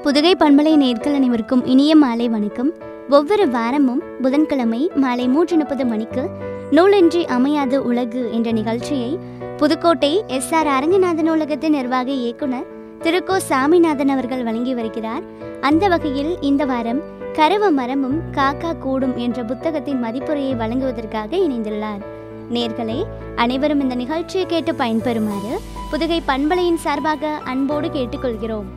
புதுகை பண்பலை நேர்கள் அனைவருக்கும் இனிய மாலை வணக்கம் ஒவ்வொரு வாரமும் புதன்கிழமை மாலை மூன்று முப்பது மணிக்கு நூலின்றி அமையாத உலகு என்ற நிகழ்ச்சியை புதுக்கோட்டை எஸ் ஆர் அரங்கநாதன் நூலகத்தின் நிர்வாக இயக்குனர் திருக்கோ சாமிநாதன் அவர்கள் வழங்கி வருகிறார் அந்த வகையில் இந்த வாரம் கரவ மரமும் காக்கா கூடும் என்ற புத்தகத்தின் மதிப்புரையை வழங்குவதற்காக இணைந்துள்ளார் நேர்களே அனைவரும் இந்த நிகழ்ச்சியை கேட்டு பயன்பெறுமாறு புதுகை பண்பலையின் சார்பாக அன்போடு கேட்டுக்கொள்கிறோம்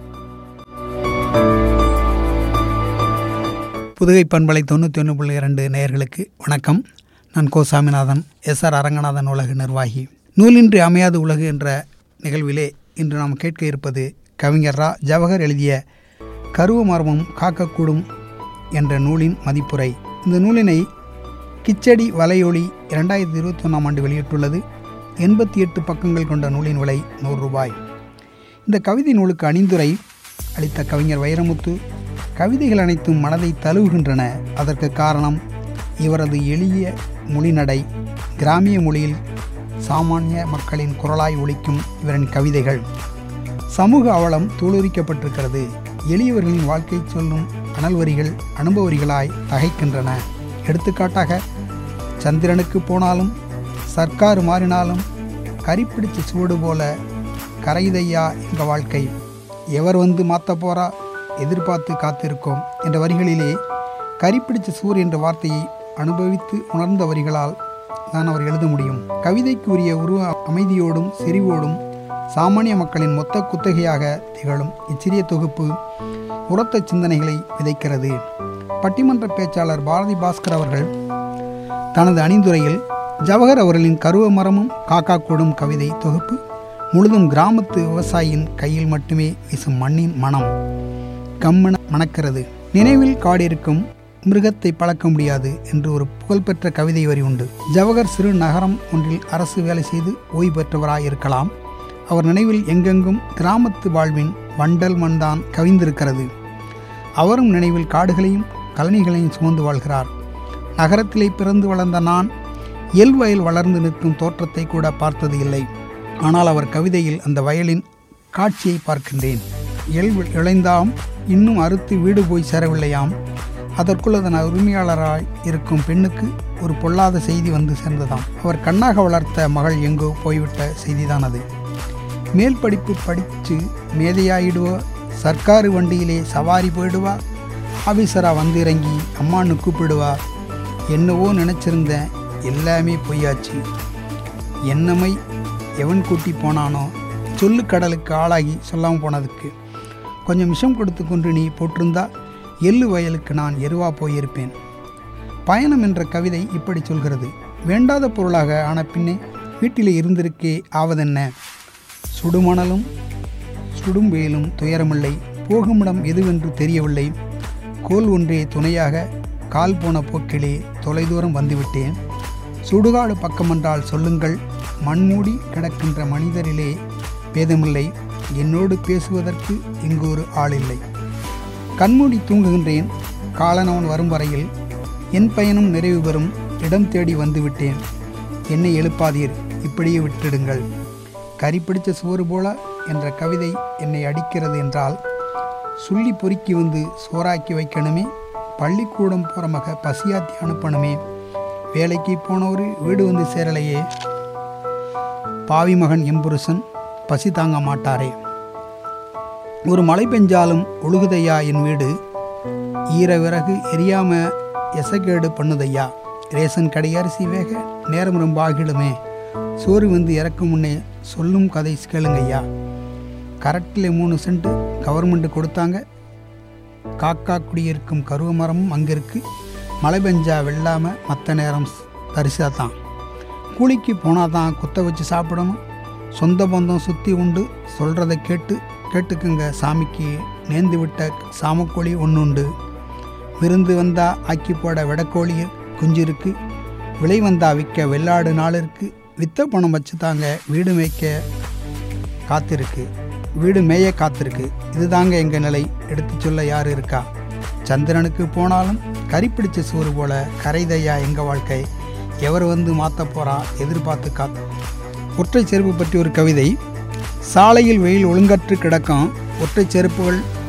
புதுகை பண்பலை தொண்ணூற்றி ஒன்று புள்ளி இரண்டு நேயர்களுக்கு வணக்கம் நான் கோ சாமிநாதன் எஸ் ஆர் அரங்கநாதன் உலக நிர்வாகி நூலின்றி அமையாது உலகு என்ற நிகழ்விலே இன்று நாம் கேட்க இருப்பது கவிஞர் ரா ஜவஹர் எழுதிய கருவ மரமும் காக்கக்கூடும் என்ற நூலின் மதிப்புரை இந்த நூலினை கிச்சடி வலையொலி இரண்டாயிரத்தி இருபத்தி ஒன்றாம் ஆண்டு வெளியிட்டுள்ளது எண்பத்தி எட்டு பக்கங்கள் கொண்ட நூலின் விலை நூறு ரூபாய் இந்த கவிதை நூலுக்கு அணிந்துரை அளித்த கவிஞர் வைரமுத்து கவிதைகள் அனைத்தும் மனதை தழுவுகின்றன அதற்கு காரணம் இவரது எளிய மொழிநடை கிராமிய மொழியில் சாமானிய மக்களின் குரலாய் ஒலிக்கும் இவரின் கவிதைகள் சமூக அவலம் தோலுரிக்கப்பட்டிருக்கிறது எளியவர்களின் வாழ்க்கை சொல்லும் அனல் வரிகள் அனுபவ வரிகளாய் தகைக்கின்றன எடுத்துக்காட்டாக சந்திரனுக்கு போனாலும் சர்க்கார் மாறினாலும் கரிப்பிடிச்ச சூடு போல கரைதையா எங்க வாழ்க்கை எவர் வந்து மாத்த போறா எதிர்பார்த்து காத்திருக்கோம் என்ற வரிகளிலே கரிப்பிடிச்ச சூர் என்ற வார்த்தையை அனுபவித்து உணர்ந்த வரிகளால் தான் அவர் எழுத முடியும் கவிதைக்கு உரிய உருவ அமைதியோடும் செறிவோடும் சாமானிய மக்களின் மொத்த குத்தகையாக திகழும் இச்சிறிய தொகுப்பு உரத்த சிந்தனைகளை விதைக்கிறது பட்டிமன்ற பேச்சாளர் பாரதி பாஸ்கர் அவர்கள் தனது அணிந்துரையில் ஜவஹர் அவர்களின் கருவ மரமும் காக்கா கூடும் கவிதை தொகுப்பு முழுதும் கிராமத்து விவசாயியின் கையில் மட்டுமே வீசும் மண்ணின் மனம் கம்மன மணக்கிறது நினைவில் காடிருக்கும் மிருகத்தை பழக்க முடியாது என்று ஒரு புகழ்பெற்ற கவிதை வரி உண்டு ஜவஹர் சிறு நகரம் ஒன்றில் அரசு வேலை செய்து ஓய்வு பெற்றவராய் இருக்கலாம் அவர் நினைவில் எங்கெங்கும் கிராமத்து வாழ்வின் வண்டல் மண்தான் கவிந்திருக்கிறது அவரும் நினைவில் காடுகளையும் கழனிகளையும் சுமந்து வாழ்கிறார் நகரத்திலே பிறந்து வளர்ந்த நான் எல் வயல் வளர்ந்து நிற்கும் தோற்றத்தை கூட பார்த்தது இல்லை ஆனால் அவர் கவிதையில் அந்த வயலின் காட்சியை பார்க்கின்றேன் எல் இழைந்தாம் இன்னும் அறுத்து வீடு போய் சேரவில்லையாம் அதற்குள் அதன் உரிமையாளராய் இருக்கும் பெண்ணுக்கு ஒரு பொல்லாத செய்தி வந்து சேர்ந்ததாம் அவர் கண்ணாக வளர்த்த மகள் எங்கோ போய்விட்ட செய்திதான் அது மேல் படிப்பு படித்து மேதையாயிடுவா சர்க்காரு வண்டியிலே சவாரி போயிடுவா ஆபீசரா வந்து இறங்கி அம்மான்னு கூப்பிடுவா என்னவோ நினச்சிருந்தேன் எல்லாமே பொய்யாச்சு என்னமை எவன் கூட்டி போனானோ சொல்லு கடலுக்கு ஆளாகி சொல்லாமல் போனதுக்கு கொஞ்சம் விஷம் கொடுத்து கொண்டு நீ போட்டிருந்தா எள்ளு வயலுக்கு நான் எருவா போயிருப்பேன் பயணம் என்ற கவிதை இப்படி சொல்கிறது வேண்டாத பொருளாக ஆன பின்னே வீட்டிலே இருந்திருக்கே ஆவதென்ன சுடுமணலும் சுடும் வெயிலும் துயரமில்லை போகுமிடம் எதுவென்று தெரியவில்லை கோல் ஒன்றே துணையாக கால் போன போக்கிலே தொலைதூரம் வந்துவிட்டேன் சுடுகாடு பக்கமென்றால் சொல்லுங்கள் மண்மூடி கிடக்கின்ற மனிதரிலே பேதமில்லை என்னோடு பேசுவதற்கு இங்கு ஒரு ஆள் இல்லை கண்மூடி தூங்குகின்றேன் காலனவன் வரும் வரையில் என் பயணம் நிறைவு பெறும் இடம் தேடி வந்துவிட்டேன் என்னை எழுப்பாதீர் இப்படியே விட்டுடுங்கள் கறி பிடிச்ச சோறு போல என்ற கவிதை என்னை அடிக்கிறது என்றால் சுள்ளி பொறுக்கி வந்து சோறாக்கி வைக்கணுமே பள்ளிக்கூடம் போகிற மக பசியாத்தி அனுப்பணுமே வேலைக்கு போனவர் வீடு வந்து சேரலையே பாவி மகன் எம்புருஷன் பசி தாங்க மாட்டாரே ஒரு மழை பெஞ்சாலும் ஒழுகுதையா என் வீடு ஈர விறகு எரியாம எசகேடு பண்ணுதையா ரேஷன் கடை அரிசி வேக நேரம் ரொம்ப ஆகிடுமே சோறு வந்து இறக்கும் முன்னே சொல்லும் கதை கேளுங்கய்யா கரெக்டில் மூணு சென்ட் கவர்மெண்ட் கொடுத்தாங்க காக்கா குடியிருக்கும் கருவ மரமும் அங்கே இருக்கு மழை பெஞ்சா வெள்ளாமல் மற்ற நேரம் தரிசா தான் கூலிக்கு போனால் தான் குத்த வச்சு சாப்பிடணும் சொந்த பந்தம் சுற்றி உண்டு சொல்கிறத கேட்டு கேட்டுக்குங்க சாமிக்கு நேர்ந்து விட்ட சாமக்கோழி ஒன்று உண்டு விருந்து வந்தா ஆக்கி போட வெடக்கோழி குஞ்சு இருக்கு விலை வந்தா விற்க வெள்ளாடு நாள் இருக்கு வித்த பணம் வச்சு தாங்க வீடு மேய்க்க காத்திருக்கு வீடு மேய காத்திருக்கு இதுதாங்க எங்கள் நிலை எடுத்து சொல்ல யார் இருக்கா சந்திரனுக்கு போனாலும் கறிப்பிடிச்ச சோறு போல கரைதையா எங்கள் வாழ்க்கை எவர் வந்து மாற்ற போறா எதிர்பார்த்து காத்து ஒற்றை செருப்பு பற்றி ஒரு கவிதை சாலையில் வெயில் ஒழுங்கற்று கிடக்கும் ஒற்றை செருப்புகள்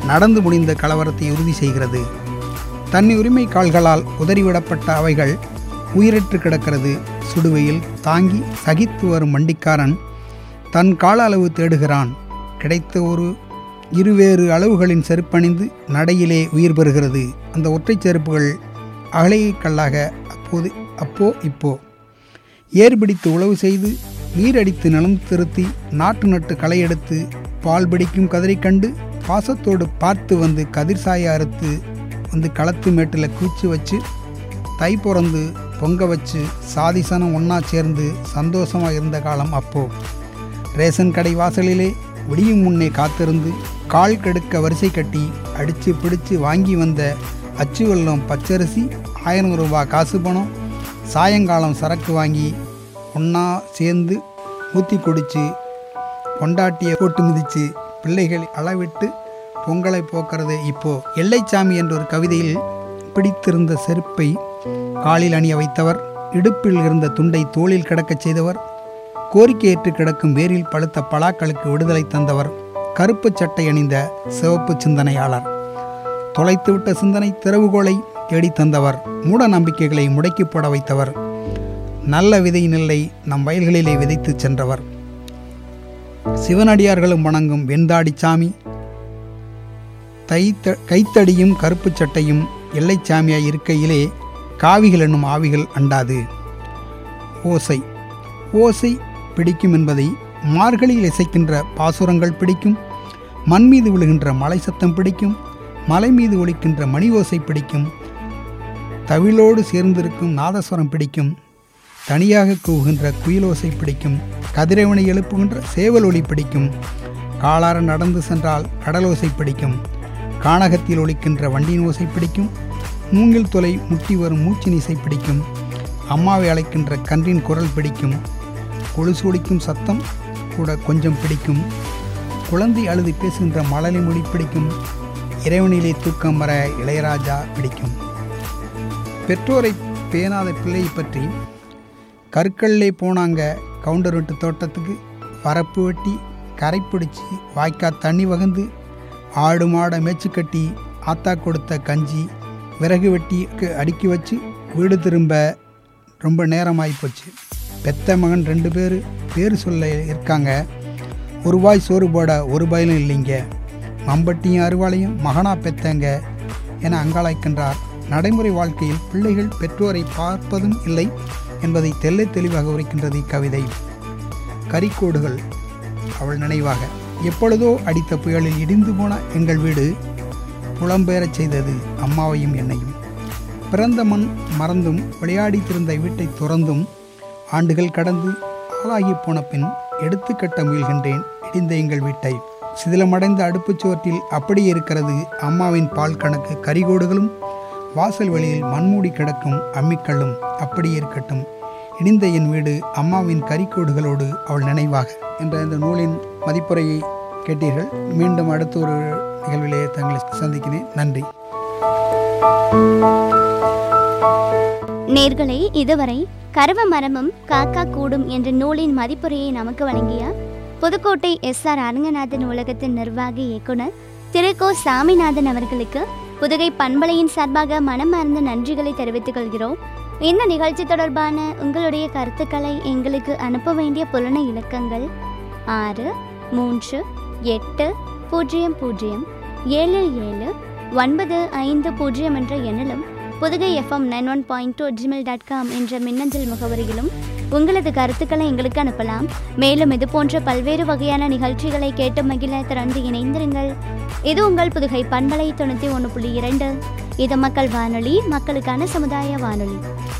நடந்து முடிந்த கலவரத்தை உறுதி செய்கிறது தன்னை உரிமை கால்களால் உதறிவிடப்பட்ட அவைகள் உயிரற்று கிடக்கிறது சுடுவையில் தாங்கி சகித்து வரும் வண்டிக்காரன் தன் கால அளவு தேடுகிறான் கிடைத்த ஒரு இருவேறு அளவுகளின் செருப்பணிந்து நடையிலே உயிர் பெறுகிறது அந்த ஒற்றைச் செருப்புகள் அகலையை கல்லாக அப்போது அப்போ இப்போ ஏர் பிடித்து உழவு செய்து நீரடித்து நிலம் திருத்தி நாட்டு நட்டு களை எடுத்து பால் பிடிக்கும் கதிரை கண்டு பாசத்தோடு பார்த்து வந்து கதிர் சாய அறுத்து வந்து களத்து மேட்டில் கூச்சி வச்சு தை பிறந்து பொங்க வச்சு சாதிசனம் ஒன்றா சேர்ந்து சந்தோஷமாக இருந்த காலம் அப்போ ரேஷன் கடை வாசலிலே விடியும் முன்னே காத்திருந்து கால் கெடுக்க வரிசை கட்டி அடித்து பிடிச்சு வாங்கி வந்த அச்சு வெல்லம் பச்சரிசி ஆயிரம் ரூபாய் காசு பணம் சாயங்காலம் சரக்கு வாங்கி ஒன்றா சேர்ந்து ஊற்றி குடிச்சு பொண்டாட்டியை போட்டு மிதித்து பிள்ளைகளை அளவிட்டு பொங்கலை போக்குறது இப்போ எல்லைச்சாமி என்ற ஒரு கவிதையில் பிடித்திருந்த செருப்பை காலில் அணிய வைத்தவர் இடுப்பில் இருந்த துண்டை தோளில் கிடக்கச் செய்தவர் கோரிக்கையற்று கிடக்கும் வேரில் பழுத்த பலாக்களுக்கு விடுதலை தந்தவர் கருப்பு சட்டை அணிந்த சிவப்பு சிந்தனையாளர் தொலைத்துவிட்ட சிந்தனை திறவுகோலை தேடித் தந்தவர் மூட நம்பிக்கைகளை முடக்கி போட வைத்தவர் நல்ல விதை நெல்லை நம் வயல்களிலே விதைத்துச் சென்றவர் சிவனடியார்களும் வணங்கும் வெண்தாடி சாமி தைத்த கைத்தடியும் கருப்பு சட்டையும் எல்லைச்சாமியாய் இருக்கையிலே காவிகள் என்னும் ஆவிகள் அண்டாது ஓசை ஓசை பிடிக்கும் என்பதை மார்கழியில் இசைக்கின்ற பாசுரங்கள் பிடிக்கும் மண் மீது விழுகின்ற மலை சத்தம் பிடிக்கும் மலை மீது ஒலிக்கின்ற மணி ஓசை பிடிக்கும் தவிழோடு சேர்ந்திருக்கும் நாதஸ்வரம் பிடிக்கும் தனியாக கூவுகின்ற குயிலோசை பிடிக்கும் கதிரவனை எழுப்புகின்ற சேவல் ஒளி பிடிக்கும் காலார நடந்து சென்றால் கடலோசை பிடிக்கும் கானகத்தில் ஒலிக்கின்ற வண்டியின் ஓசை பிடிக்கும் மூங்கில் தொலை முட்டி வரும் மூச்சின் இசை பிடிக்கும் அம்மாவை அழைக்கின்ற கன்றின் குரல் பிடிக்கும் கொலுசு ஒலிக்கும் சத்தம் கூட கொஞ்சம் பிடிக்கும் குழந்தை அழுது பேசுகின்ற மழலை மொழி பிடிக்கும் இறைவனிலே தூக்கம் வர இளையராஜா பிடிக்கும் பெற்றோரை பேணாத பிள்ளையை பற்றி கற்கல்லே போனாங்க கவுண்டர் வீட்டு தோட்டத்துக்கு வரப்பு வெட்டி கரை பிடிச்சி வாய்க்கா தண்ணி வகந்து ஆடு மாடை மேய்ச்சி கட்டி ஆத்தா கொடுத்த கஞ்சி விறகு வெட்டி அடுக்கி வச்சு வீடு திரும்ப ரொம்ப நேரமாகி போச்சு பெத்த மகன் ரெண்டு பேர் பேர் சொல்ல இருக்காங்க ஒரு வாய் சோறு போட ஒரு பயலும் இல்லைங்க மம்பட்டியும் அருவாளையும் மகனா பெத்தங்க என அங்காளாய்க்கின்றார் நடைமுறை வாழ்க்கையில் பிள்ளைகள் பெற்றோரை பார்ப்பதும் இல்லை என்பதை தெல்லை தெளிவாக உரைக்கின்றது இக்கவிதை கரிக்கோடுகள் அவள் நினைவாக எப்பொழுதோ அடித்த புயலில் இடிந்து போன எங்கள் வீடு புலம்பெயரச் செய்தது அம்மாவையும் என்னையும் பிறந்த மண் மறந்தும் விளையாடித்திருந்த வீட்டை துறந்தும் ஆண்டுகள் கடந்து ஆளாகி போன பின் எடுத்துக்கட்ட முயல்கின்றேன் இடிந்த எங்கள் வீட்டை சிதிலமடைந்த அடுப்புச் சுவற்றில் அப்படியே இருக்கிறது அம்மாவின் பால் கணக்கு கரிகோடுகளும் வாசல் வெளியில் மண்மூடி கிடக்கும் அம்மிக்கல்லும் அப்படியே இருக்கட்டும் இடிந்த என் வீடு அம்மாவின் கரிக்கோடுகளோடு அவள் நினைவாக என்ற இந்த நூலின் மதிப்புரையை கேட்டீர்கள் மீண்டும் அடுத்த ஒரு நிகழ்விலே தங்களை சந்திக்கிறேன் நன்றி நேர்களே இதுவரை கருவ மரமும் காக்கா கூடும் என்ற நூலின் மதிப்புரையை நமக்கு வழங்கிய புதுக்கோட்டை எஸ் ஆர் அரங்கநாதன் உலகத்தின் நிர்வாக இயக்குனர் திரு கோ சாமிநாதன் அவர்களுக்கு புதுகை பண்பலையின் சார்பாக மனமார்ந்த நன்றிகளை தெரிவித்துக் கொள்கிறோம் இந்த நிகழ்ச்சி தொடர்பான உங்களுடைய கருத்துக்களை எங்களுக்கு அனுப்ப வேண்டிய புலன இலக்கங்கள் ஆறு மூன்று எட்டு பூஜ்ஜியம் பூஜ்ஜியம் ஏழு ஏழு ஒன்பது ஐந்து பூஜ்ஜியம் என்ற எண்ணிலும் Pudugai FM nine one point two Gmail dot com என்ற மின்னஞ்சல் முகவரியிலும் உங்களது கருத்துக்களை எங்களுக்கு அனுப்பலாம் மேலும் இது போன்ற பல்வேறு வகையான நிகழ்ச்சிகளை கேட்டு மகிழ திறந்து இணைந்திருங்கள் இது உங்கள் புதுகை பண்பலை தொண்ணூற்றி ஒன்று புள்ளி இரண்டு இது மக்கள் வானொலி மக்களுக்கான சமுதாய வானொலி